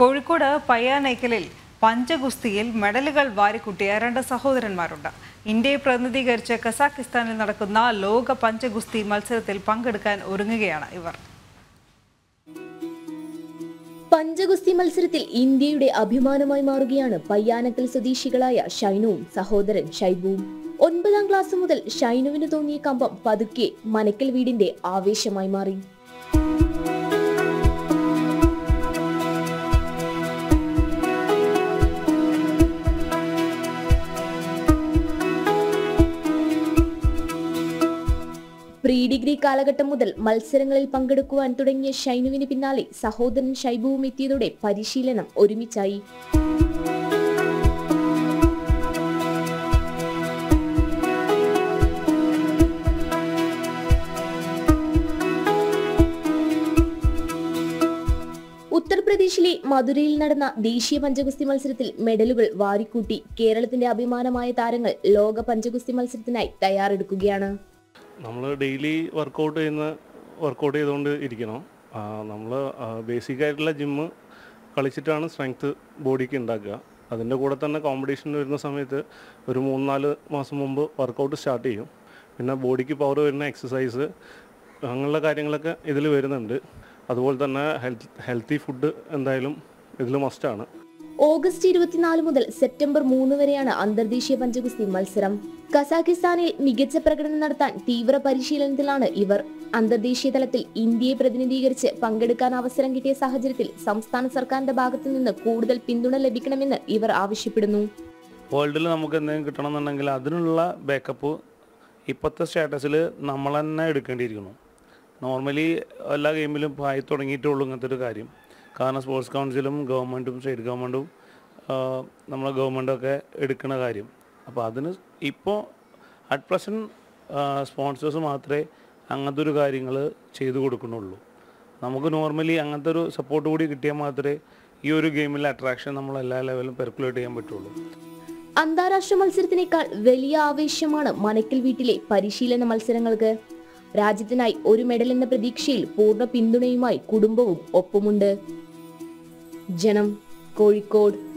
കോഴിക്കോട് പയ്യാനൈക്കലിൽ പഞ്ചഗുസ്തിയിൽ മെഡലുകൾ വാരിക്കൂട്ടിയ രണ്ട് സഹോദരന്മാരുണ്ട് ഇന്ത്യയെ പ്രതിനിധീകരിച്ച് കസാഖിസ്ഥാനിൽ നടക്കുന്ന ലോക പഞ്ചഗുസ്തി മത്സരത്തിൽ പങ്കെടുക്കാൻ ഒരുങ്ങുകയാണ് ഇവർ പഞ്ചഗുസ്തി മത്സരത്തിൽ ഇന്ത്യയുടെ അഭിമാനമായി മാറുകയാണ് പയ്യാനക്കൽ സ്വദേശികളായ ഷൈനുവും സഹോദരൻ ഷൈബുവും ഒൻപതാം ക്ലാസ് മുതൽ ഷൈനുവിന് തോന്നിയ കമ്പം പതുക്കെ മനക്കൽ വീടിന്റെ ആവേശമായി മാറി പ്രീ ഡിഗ്രി കാലഘട്ടം മുതൽ മത്സരങ്ങളിൽ പങ്കെടുക്കുവാൻ തുടങ്ങിയ ഷൈനുവിന് പിന്നാലെ സഹോദരൻ ഷൈബുവും എത്തിയതോടെ പരിശീലനം ഒരുമിച്ചായി ഉത്തർപ്രദേശിലെ മധുരയിൽ നടന്ന ദേശീയ പഞ്ചഗുസ്തി മത്സരത്തിൽ മെഡലുകൾ വാരിക്കൂട്ടി കേരളത്തിന്റെ അഭിമാനമായ താരങ്ങൾ ലോക പഞ്ചഗുസ്തി മത്സരത്തിനായി തയ്യാറെടുക്കുകയാണ് നമ്മൾ ഡെയിലി വർക്കൗട്ട് ചെയ്യുന്ന വർക്കൗട്ട് ചെയ്തുകൊണ്ട് ഇരിക്കണം നമ്മൾ ബേസിക് ആയിട്ടുള്ള ജിമ്മ് കളിച്ചിട്ടാണ് സ്ട്രെങ്ത് ബോഡിക്ക് ഉണ്ടാക്കുക അതിൻ്റെ കൂടെ തന്നെ കോമ്പറ്റീഷൻ വരുന്ന സമയത്ത് ഒരു മൂന്ന് നാല് മാസം മുമ്പ് വർക്കൗട്ട് സ്റ്റാർട്ട് ചെയ്യും പിന്നെ ബോഡിക്ക് പവർ വരുന്ന എക്സസൈസ് അങ്ങനെയുള്ള കാര്യങ്ങളൊക്കെ ഇതിൽ വരുന്നുണ്ട് അതുപോലെ തന്നെ ഹെൽത്ത് ഹെൽത്തി ഫുഡ് എന്തായാലും ഇതിൽ മസ്റ്റാണ് ഓഗസ്റ്റ് ഇരുപത്തിനാല് മുതൽ സെപ്റ്റംബർ മൂന്ന് വരെയാണ് അന്തർദേശീയ പഞ്ചഗുസ്തി മത്സരം കസാഖിസ്ഥാനിൽ മികച്ച പ്രകടനം നടത്താൻ തീവ്ര പരിശീലനത്തിലാണ് ഇവർ അന്തർദേശീയ തലത്തിൽ ഇന്ത്യയെ പ്രതിനിധീകരിച്ച് പങ്കെടുക്കാൻ അവസരം കിട്ടിയ സാഹചര്യത്തിൽ സംസ്ഥാന സർക്കാരിന്റെ ഭാഗത്തു നിന്ന് കൂടുതൽ പിന്തുണ ലഭിക്കണമെന്ന് ഇവർ ആവശ്യപ്പെടുന്നു വേൾഡിൽ നമുക്ക് എന്തെങ്കിലും കിട്ടണമെന്നുണ്ടെങ്കിൽ അതിനുള്ള ബാക്കപ്പ് ഇപ്പോഴത്തെ സ്റ്റാറ്റസിൽ നമ്മൾ തന്നെ എടുക്കേണ്ടിയിരിക്കുന്നു നോർമലി എല്ലാ ഗെയിമിലും ഇപ്പോൾ ആയി തുടങ്ങിയിട്ടുള്ളൂ ഇങ്ങനത്തെ ഒരു കാര്യം കാരണം സ്പോർട്സ് കൗൺസിലും ഗവൺമെൻറ്റും സ്റ്റേറ്റ് ഗവൺമെൻറ്റും നമ്മളെ ഗവൺമെൻറ്റൊക്കെ എടുക്കുന്ന കാര്യം അപ്പോൾ അതിന് ഇപ്പോൾ അറ്റ് പ്രസൻറ്റ് സ്പോൺസേഴ്സ് മാത്രമേ അങ്ങനത്തെ ഒരു കാര്യങ്ങൾ ചെയ്തു കൊടുക്കുന്നുള്ളൂ നമുക്ക് നോർമലി അങ്ങനത്തെ ഒരു സപ്പോർട്ട് കൂടി കിട്ടിയാൽ മാത്രമേ ഈ ഒരു ഗെയിമിലെ അട്രാക്ഷൻ നമ്മൾ എല്ലാ ലെവലും പെർക്കുലേറ്റ് ചെയ്യാൻ പറ്റുള്ളൂ അന്താരാഷ്ട്ര മത്സരത്തിനേക്കാൾ വലിയ ആവേശമാണ് മനക്കൽ വീട്ടിലെ പരിശീലന മത്സരങ്ങൾക്ക് രാജ്യത്തിനായി ഒരു മെഡൽ എന്ന പ്രതീക്ഷയിൽ പൂർണ്ണ പിന്തുണയുമായി കുടുംബവും ഒപ്പമുണ്ട് ജനം കോഴിക്കോട്